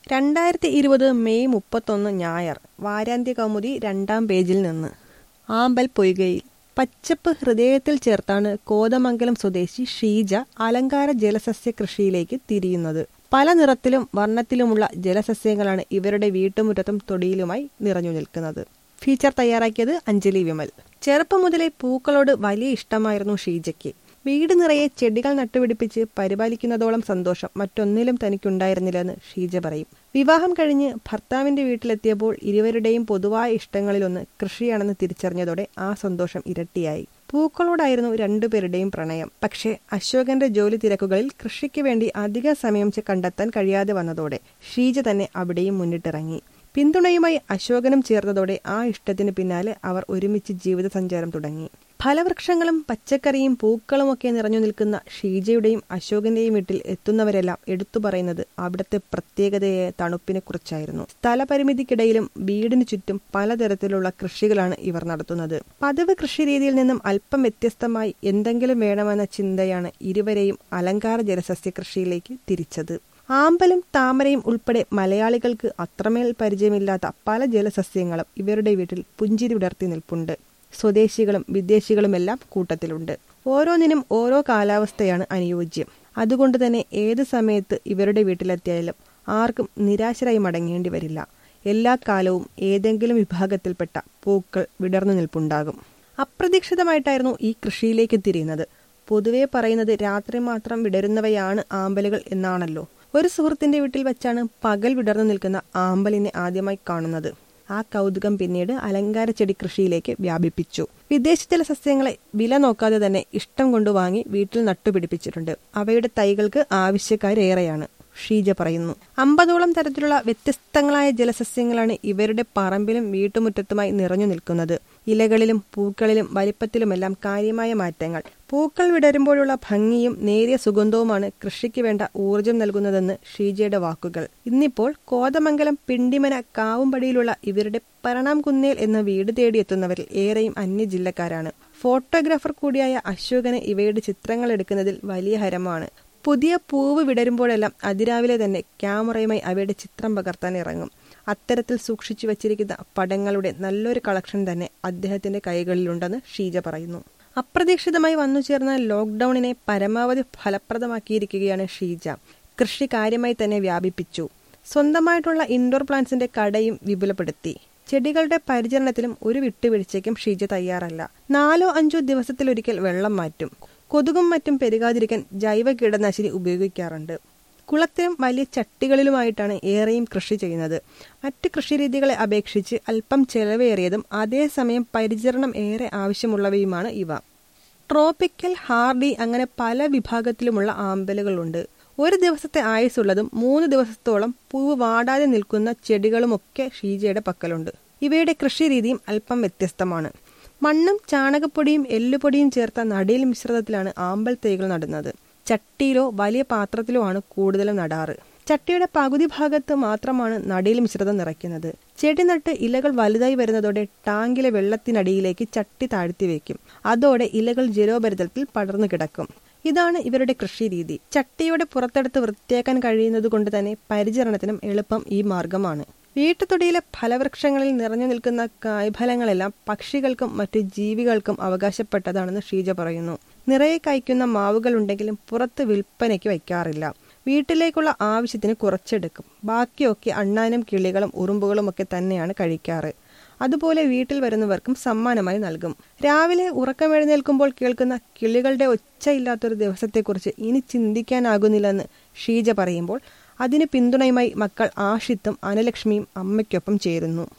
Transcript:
രണ്ടായിരത്തി ഇരുപത് മെയ് മുപ്പത്തൊന്ന് ഞായർ വാരാന്ത്യ കൗമുദി രണ്ടാം പേജിൽ നിന്ന് ആമ്പൽ പൊയ്കയിൽ പച്ചപ്പ് ഹൃദയത്തിൽ ചേർത്താണ് കോതമംഗലം സ്വദേശി ഷീജ അലങ്കാര ജലസസ്യ കൃഷിയിലേക്ക് തിരിയുന്നത് പല നിറത്തിലും വർണ്ണത്തിലുമുള്ള ജലസസ്യങ്ങളാണ് ഇവരുടെ വീട്ടുമുറ്റത്തും തൊടിയിലുമായി നിറഞ്ഞു നിൽക്കുന്നത് ഫീച്ചർ തയ്യാറാക്കിയത് അഞ്ജലി വിമൽ ചെറുപ്പം മുതലേ പൂക്കളോട് വലിയ ഇഷ്ടമായിരുന്നു ഷീജയ്ക്ക് വീട് നിറയെ ചെടികൾ നട്ടുപിടിപ്പിച്ച് പരിപാലിക്കുന്നതോളം സന്തോഷം മറ്റൊന്നിലും തനിക്കുണ്ടായിരുന്നില്ലെന്ന് ഷീജ പറയും വിവാഹം കഴിഞ്ഞ് ഭർത്താവിന്റെ വീട്ടിലെത്തിയപ്പോൾ ഇരുവരുടെയും പൊതുവായ ഇഷ്ടങ്ങളിലൊന്ന് കൃഷിയാണെന്ന് തിരിച്ചറിഞ്ഞതോടെ ആ സന്തോഷം ഇരട്ടിയായി പൂക്കളോടായിരുന്നു രണ്ടുപേരുടെയും പ്രണയം പക്ഷേ അശോകന്റെ ജോലി തിരക്കുകളിൽ കൃഷിക്ക് വേണ്ടി അധിക സമയം കണ്ടെത്താൻ കഴിയാതെ വന്നതോടെ ഷീജ തന്നെ അവിടെയും മുന്നിട്ടിറങ്ങി പിന്തുണയുമായി അശോകനും ചേർന്നതോടെ ആ ഇഷ്ടത്തിന് പിന്നാലെ അവർ ഒരുമിച്ച് ജീവിത സഞ്ചാരം തുടങ്ങി ഫലവൃക്ഷങ്ങളും പച്ചക്കറിയും പൂക്കളുമൊക്കെ നിറഞ്ഞു നിൽക്കുന്ന ഷീജയുടെയും അശോകന്റെയും വീട്ടിൽ എത്തുന്നവരെല്ലാം എടുത്തു പറയുന്നത് അവിടുത്തെ പ്രത്യേകതയായ തണുപ്പിനെ കുറിച്ചായിരുന്നു സ്ഥലപരിമിതിക്കിടയിലും വീടിന് ചുറ്റും പലതരത്തിലുള്ള കൃഷികളാണ് ഇവർ നടത്തുന്നത് പതിവ് കൃഷി രീതിയിൽ നിന്നും അല്പം വ്യത്യസ്തമായി എന്തെങ്കിലും വേണമെന്ന ചിന്തയാണ് ഇരുവരെയും അലങ്കാര ജലസസ്യ കൃഷിയിലേക്ക് തിരിച്ചത് ആമ്പലും താമരയും ഉൾപ്പെടെ മലയാളികൾക്ക് അത്രമേൽ പരിചയമില്ലാത്ത പല ജലസസ്യങ്ങളും ഇവരുടെ വീട്ടിൽ പുഞ്ചിരി വിടർത്തി നിൽപ്പുണ്ട് സ്വദേശികളും വിദേശികളുമെല്ലാം കൂട്ടത്തിലുണ്ട് ഓരോന്നിനും ഓരോ കാലാവസ്ഥയാണ് അനുയോജ്യം അതുകൊണ്ട് തന്നെ ഏത് സമയത്ത് ഇവരുടെ വീട്ടിലെത്തിയാലും ആർക്കും നിരാശരായി മടങ്ങേണ്ടി വരില്ല എല്ലാ കാലവും ഏതെങ്കിലും വിഭാഗത്തിൽപ്പെട്ട പൂക്കൾ വിടർന്നു നിൽപ്പുണ്ടാകും അപ്രതീക്ഷിതമായിട്ടായിരുന്നു ഈ കൃഷിയിലേക്ക് തിരിയുന്നത് പൊതുവെ പറയുന്നത് രാത്രി മാത്രം വിടരുന്നവയാണ് ആമ്പലുകൾ എന്നാണല്ലോ ഒരു സുഹൃത്തിന്റെ വീട്ടിൽ വെച്ചാണ് പകൽ വിടർന്നു നിൽക്കുന്ന ആമ്പലിനെ ആദ്യമായി കാണുന്നത് ആ കൗതുകം പിന്നീട് അലങ്കാര ചെടി കൃഷിയിലേക്ക് വ്യാപിപ്പിച്ചു വിദേശത്തിലെ സസ്യങ്ങളെ വില നോക്കാതെ തന്നെ ഇഷ്ടം കൊണ്ട് വാങ്ങി വീട്ടിൽ നട്ടുപിടിപ്പിച്ചിട്ടുണ്ട് അവയുടെ തൈകൾക്ക് ആവശ്യക്കാരേറെയാണ് ഷീജ പറയുന്നു അമ്പതോളം തരത്തിലുള്ള വ്യത്യസ്തങ്ങളായ ജലസസ്യങ്ങളാണ് ഇവരുടെ പറമ്പിലും വീട്ടുമുറ്റത്തുമായി നിറഞ്ഞു നിൽക്കുന്നത് ഇലകളിലും പൂക്കളിലും വലിപ്പത്തിലുമെല്ലാം കാര്യമായ മാറ്റങ്ങൾ പൂക്കൾ വിടരുമ്പോഴുള്ള ഭംഗിയും നേരിയ സുഗന്ധവുമാണ് കൃഷിക്ക് വേണ്ട ഊർജം നൽകുന്നതെന്ന് ഷീജയുടെ വാക്കുകൾ ഇന്നിപ്പോൾ കോതമംഗലം പിണ്ടിമന കാവുംപടിയിലുള്ള ഇവരുടെ പരണാംകുന്നേൽ എന്ന വീട് തേടിയെത്തുന്നവരിൽ ഏറെയും അന്യ ജില്ലക്കാരാണ് ഫോട്ടോഗ്രാഫർ കൂടിയായ അശോകന് ഇവയുടെ ചിത്രങ്ങൾ എടുക്കുന്നതിൽ വലിയ ഹരമാണ് പുതിയ പൂവ് വിടരുമ്പോഴെല്ലാം അതിരാവിലെ തന്നെ ക്യാമറയുമായി അവയുടെ ചിത്രം പകർത്താൻ ഇറങ്ങും അത്തരത്തിൽ സൂക്ഷിച്ചു വച്ചിരിക്കുന്ന പടങ്ങളുടെ നല്ലൊരു കളക്ഷൻ തന്നെ അദ്ദേഹത്തിന്റെ കൈകളിലുണ്ടെന്ന് ഷീജ പറയുന്നു അപ്രതീക്ഷിതമായി വന്നു ചേർന്ന ലോക്ക്ഡൌണിനെ പരമാവധി ഫലപ്രദമാക്കിയിരിക്കുകയാണ് ഷീജ കൃഷി കാര്യമായി തന്നെ വ്യാപിപ്പിച്ചു സ്വന്തമായിട്ടുള്ള ഇൻഡോർ പ്ലാന്റ്സിന്റെ കടയും വിപുലപ്പെടുത്തി ചെടികളുടെ പരിചരണത്തിലും ഒരു വിട്ടുവീഴ്ചയ്ക്കും ഷീജ തയ്യാറല്ല നാലോ അഞ്ചോ ദിവസത്തിലൊരിക്കൽ വെള്ളം മാറ്റും കൊതുകും മറ്റും പെരുകാതിരിക്കാൻ ജൈവ കീടനാശിനി ഉപയോഗിക്കാറുണ്ട് കുളത്തിലും വലിയ ചട്ടികളിലുമായിട്ടാണ് ഏറെയും കൃഷി ചെയ്യുന്നത് മറ്റ് കൃഷിരീതികളെ അപേക്ഷിച്ച് അല്പം ചെലവേറിയതും അതേസമയം പരിചരണം ഏറെ ആവശ്യമുള്ളവയുമാണ് ഇവ ട്രോപ്പിക്കൽ ഹാർഡി അങ്ങനെ പല വിഭാഗത്തിലുമുള്ള ആമ്പലുകളുണ്ട് ഒരു ദിവസത്തെ ആയുസുള്ളതും മൂന്ന് ദിവസത്തോളം പൂവ് വാടാതെ നിൽക്കുന്ന ചെടികളുമൊക്കെ ഷീജയുടെ പക്കലുണ്ട് ഇവയുടെ കൃഷിരീതിയും അല്പം വ്യത്യസ്തമാണ് മണ്ണും ചാണകപ്പൊടിയും എല്ലുപൊടിയും ചേർത്ത നടീൽ മിശ്രിതത്തിലാണ് ആമ്പൽ തൈകൾ നടുന്നത് ചട്ടിയിലോ വലിയ പാത്രത്തിലോ ആണ് കൂടുതലും നടാറ് ചട്ടിയുടെ പകുതി ഭാഗത്ത് മാത്രമാണ് നടീൽ മിശ്രിതം നിറയ്ക്കുന്നത് ചെടി നട്ട് ഇലകൾ വലുതായി വരുന്നതോടെ ടാങ്കിലെ വെള്ളത്തിനടിയിലേക്ക് ചട്ടി താഴ്ത്തി വയ്ക്കും അതോടെ ഇലകൾ ജലോപരിതലത്തിൽ പടർന്നു കിടക്കും ഇതാണ് ഇവരുടെ കൃഷി രീതി ചട്ടിയുടെ പുറത്തെടുത്ത് വൃത്തിയാക്കാൻ കഴിയുന്നത് കൊണ്ട് തന്നെ പരിചരണത്തിനും എളുപ്പം ഈ മാർഗമാണ് വീട്ടുതൊടിയിലെ ഫലവൃക്ഷങ്ങളിൽ നിറഞ്ഞു നിൽക്കുന്ന കായ്ഫലങ്ങളെല്ലാം പക്ഷികൾക്കും മറ്റു ജീവികൾക്കും അവകാശപ്പെട്ടതാണെന്ന് ഷീജ പറയുന്നു നിറയെ കായ്ക്കുന്ന മാവുകൾ ഉണ്ടെങ്കിലും പുറത്ത് വിൽപ്പനയ്ക്ക് വയ്ക്കാറില്ല വീട്ടിലേക്കുള്ള ആവശ്യത്തിന് കുറച്ചെടുക്കും ബാക്കിയൊക്കെ അണ്ണാനും കിളികളും ഉറുമ്പുകളും ഒക്കെ തന്നെയാണ് കഴിക്കാറ് അതുപോലെ വീട്ടിൽ വരുന്നവർക്കും സമ്മാനമായി നൽകും രാവിലെ ഉറക്കമെഴുന്നേൽക്കുമ്പോൾ കേൾക്കുന്ന കിളികളുടെ ഒച്ചയില്ലാത്തൊരു ദിവസത്തെക്കുറിച്ച് ഇനി ചിന്തിക്കാനാകുന്നില്ലെന്ന് ഷീജ പറയുമ്പോൾ അതിന് പിന്തുണയുമായി മക്കൾ ആഷിത്തും അനലക്ഷ്മിയും അമ്മയ്ക്കൊപ്പം ചേരുന്നു